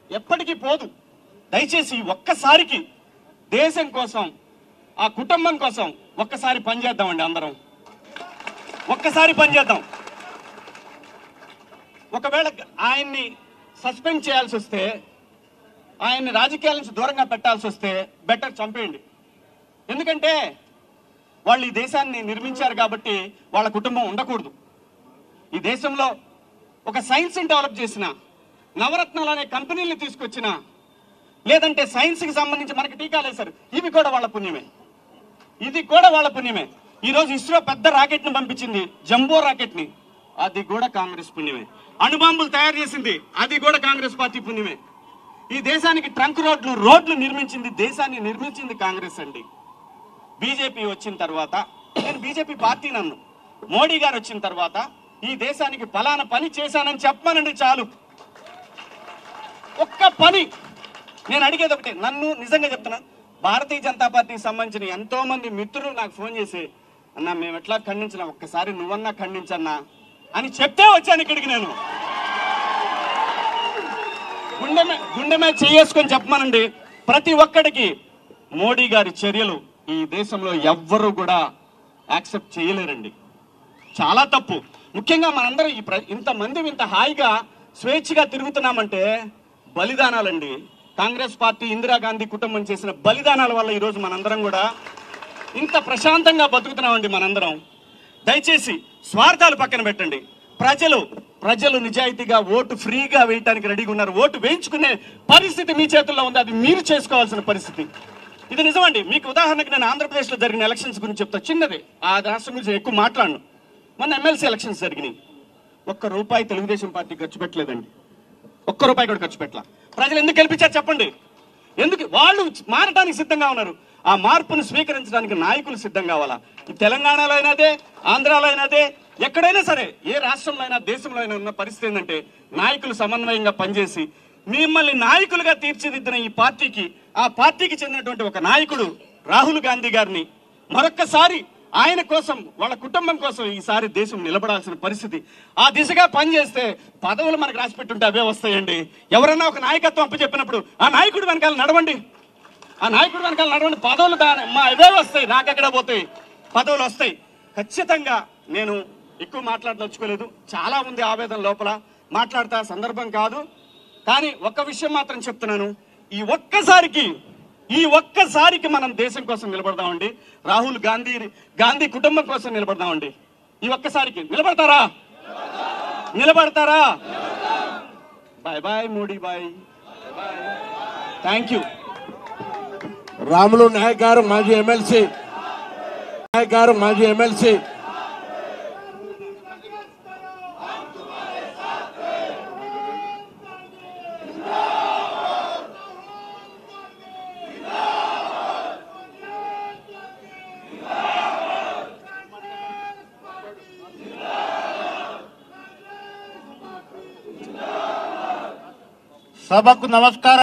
ఎప్పటికీ పోదు దయచేసి ఈ ఒక్కసారికి దేశం కోసం ఆ కుటుంబం కోసం ఒక్కసారి పనిచేద్దామండి అందరం ఒక్కసారి పనిచేద్దాం ఒకవేళ ఆయన్ని సస్పెండ్ చేయాల్సి వస్తే ఆయన్ని రాజకీయాల నుంచి దూరంగా పెట్టాల్సి వస్తే బెటర్ చంపేయండి ఎందుకంటే వాళ్ళు ఈ దేశాన్ని నిర్మించారు కాబట్టి వాళ్ళ కుటుంబం ఉండకూడదు ఈ దేశంలో ఒక సైన్స్ని డెవలప్ చేసిన నవరత్నాలు అనే కంపెనీల్ని తీసుకొచ్చిన లేదంటే సైన్స్కి సంబంధించి మనకి టీకాలు వేశారు ఇవి కూడా వాళ్ళ పుణ్యమే ఇది కూడా వాళ్ళ పుణ్యమే ఈ రోజు ఇస్రో పెద్ద రాకెట్ ని పంపించింది జంబో రాకెట్ ని అది కూడా కాంగ్రెస్ పుణ్యమే అణుబాంబులు తయారు చేసింది అది కూడా కాంగ్రెస్ పార్టీ పుణ్యమే ఈ దేశానికి ట్రంక్ రోడ్లు రోడ్లు నిర్మించింది దేశాన్ని నిర్మించింది కాంగ్రెస్ అండి బీజేపీ వచ్చిన తర్వాత నేను బీజేపీ పార్టీ నన్ను మోడీ గారు వచ్చిన తర్వాత ఈ దేశానికి ఫలానా పని చేశానని చెప్పమనండి చాలు ఒక్క పని నేను అడిగేది ఒకటే నన్ను నిజంగా చెప్తున్నా భారతీయ జనతా పార్టీకి సంబంధించిన ఎంతో మంది మిత్రులు నాకు ఫోన్ చేసి అన్నా మేము ఎట్లా ఖండించలేం ఒక్కసారి నువ్వన్నా ఖండించన్నా అని చెప్తే వచ్చాను ఇక్కడికి నేను గుండె మీద గుండె మీద చేసుకొని చెప్పమనండి ప్రతి ఒక్కడికి మోడీ గారి చర్యలు ఈ దేశంలో ఎవ్వరూ కూడా యాక్సెప్ట్ చేయలేరండి చాలా తప్పు ముఖ్యంగా మనందరం ఈ ప్ర- ఇంతమంది ఇంత హాయిగా స్వేచ్ఛగా తిరుగుతున్నామంటే బలిదానాలండి కాంగ్రెస్ పార్టీ ఇందిరాగాంధీ కుటుంబం చేసిన బలిదానాల వల్ల ఈరోజు మనందరం కూడా ఇంత ప్రశాంతంగా బతుకుతున్నామండి మనందరం దయచేసి స్వార్థాలు పక్కన పెట్టండి ప్రజలు ప్రజలు నిజాయితీగా ఓటు ఫ్రీగా వేయటానికి రెడీగా ఉన్నారు ఓటు వేయించుకునే పరిస్థితి మీ చేతుల్లో ఉంది అది మీరు చేసుకోవాల్సిన పరిస్థితి ఇది నిజమండి మీకు ఉదాహరణకు నేను ఆంధ్రప్రదేశ్లో జరిగిన ఎలక్షన్స్ గురించి చెప్తా చిన్నది ఆ రాష్ట్రం గురించి నేను ఎక్కువ మాట్లాడను మొన్న ఎమ్మెల్సీ ఎలక్షన్స్ జరిగినాయి ఒక్క రూపాయి తెలుగుదేశం పార్టీ ఖర్చు పెట్టలేదండి ఒక్క రూపాయి కూడా ఖర్చు పెట్టలా ప్రజలు ఎందుకు గెలిపించారు చెప్పండి ఎందుకు వాళ్ళు మారటానికి సిద్ధంగా ఉన్నారు ఆ మార్పును స్వీకరించడానికి నాయకులు సిద్ధం కావాలా ఈ తెలంగాణలో అయినా అదే ఆంధ్రాలో అయినా అదే ఎక్కడైనా సరే ఏ రాష్ట్రంలో అయినా దేశంలో అయినా ఉన్న పరిస్థితి ఏంటంటే నాయకులు సమన్వయంగా పనిచేసి మిమ్మల్ని నాయకులుగా తీర్చిదిద్దిన ఈ పార్టీకి ఆ పార్టీకి చెందినటువంటి ఒక నాయకుడు రాహుల్ గాంధీ గారిని మరొక్కసారి ఆయన కోసం వాళ్ళ కుటుంబం కోసం ఈసారి దేశం నిలబడాల్సిన పరిస్థితి ఆ దిశగా పనిచేస్తే పదవులు మనకు రాసి పెట్టుంటే అవే వస్తాయండి ఎవరన్నా ఒక నాయకత్వం అప్పచెప్పినప్పుడు ఆ నాయకుడు వెనకాల నడవండి ఆ నాయకుడు వెనకాల నడవండి పదవులు దాని మా అవే వస్తాయి నాకెక్కడ పోతాయి పదవులు వస్తాయి ఖచ్చితంగా నేను ఎక్కువ మాట్లాడదలుచుకోలేదు చాలా ఉంది ఆవేదన లోపల మాట్లాడతా సందర్భం కాదు కానీ ఒక్క విషయం మాత్రం చెప్తున్నాను ఈ ఒక్కసారికి ఈ ఒక్కసారికి మనం దేశం కోసం నిలబడదామండి రాహుల్ గాంధీ గాంధీ కుటుంబం కోసం నిలబడదామండి ఈ ఒక్కసారికి నిలబడతారా నిలబడతారా bye bye Modi bye thank you Ramulu Naik గారు మాజీ ఎమ్మెల్సీ నాయక్ గారు మాజీ ఎమ్మెల్సీ సభకు నమస్కారం